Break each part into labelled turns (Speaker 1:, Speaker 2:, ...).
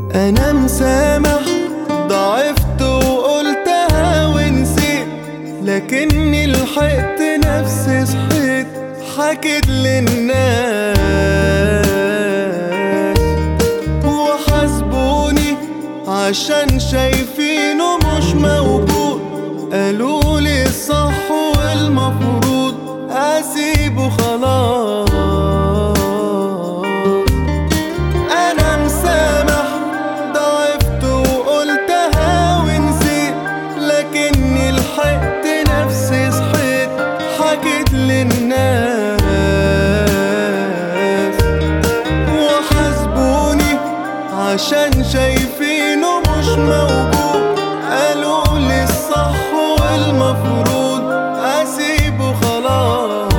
Speaker 1: انا مسامح ضعفت وقلتها ونسيت لكني لحقت نفسي صحيت حكيت للناس وحاسبوني عشان شايفينه مش موجود قالوا لي الصح والمفروض اسيبه خلاص انا مسامح ضعفت وقلتها ونسيت لكني لحقت نفسي صحيت حكيت للناس وحاسبوني عشان شايفينه مش موجود قالوا لي الصح والمفروض اسيبه خلاص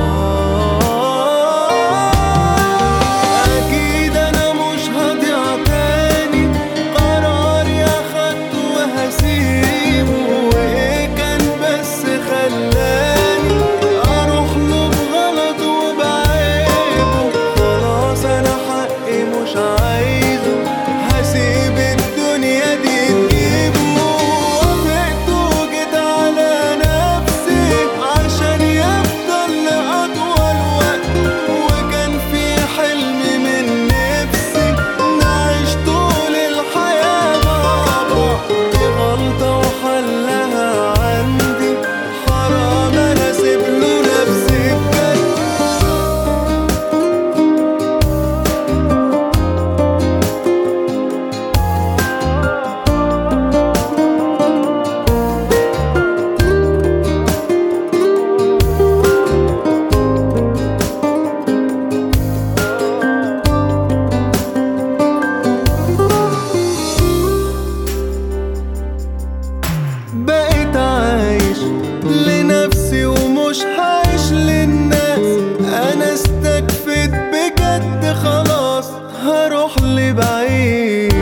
Speaker 1: اكيد انا مش هضيع تاني قراري اخدته وهسيبه وايه كان بس خلاني اروح له بغلط وبعيبه خلاص انا حقي مش عايزه هسيب الدنيا دي تجيبه وافقت وجيت على نفسي عشان يفضل لأطول وقت وكان في حلم من نفسي نعيش طول الحياة مع بعض دي غلطة وحلها عندي حرام أنا أسيب له نفسي بجد بقيت عايش لنفسي ومش عايش للناس انا استكفيت بجد خلاص هروح لبعيد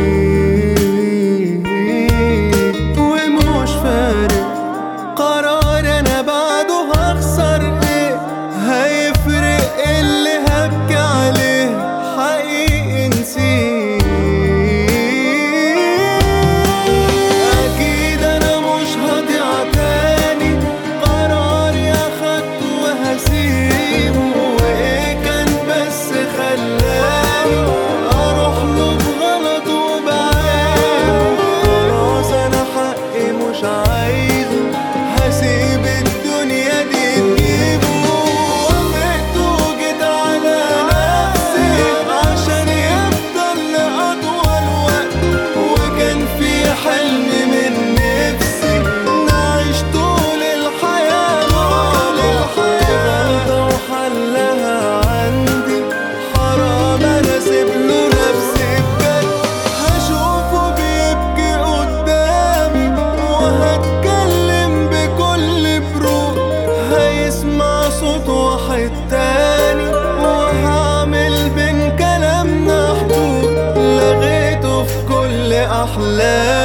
Speaker 1: ومش فارق قرار انا بعده هخسر ايه هيفرق اللي هبكي عليه حقيقي نسيت اكيد انا مش هضيع تاني قراري اخدته وهسيبه وايه كان بس خلاني اروح له بغلط وبعيبه خلاص انا حقي مش عايزه هسيب الدنيا دي تجيبه وافقت وجيت على نفسي عشان يفضل لأطول وقت وكان في حلم من نفسي نعيش طول الحياة طول الحياة غلطة وحلها عندي حرام أنا أسيب له نفسي بجد هشوفه بيبكي قدامي وهتكلم بكل برود هيسمع صوت واحد تاني وهعمل بين كلامنا حدود لغيته في كل أحلامي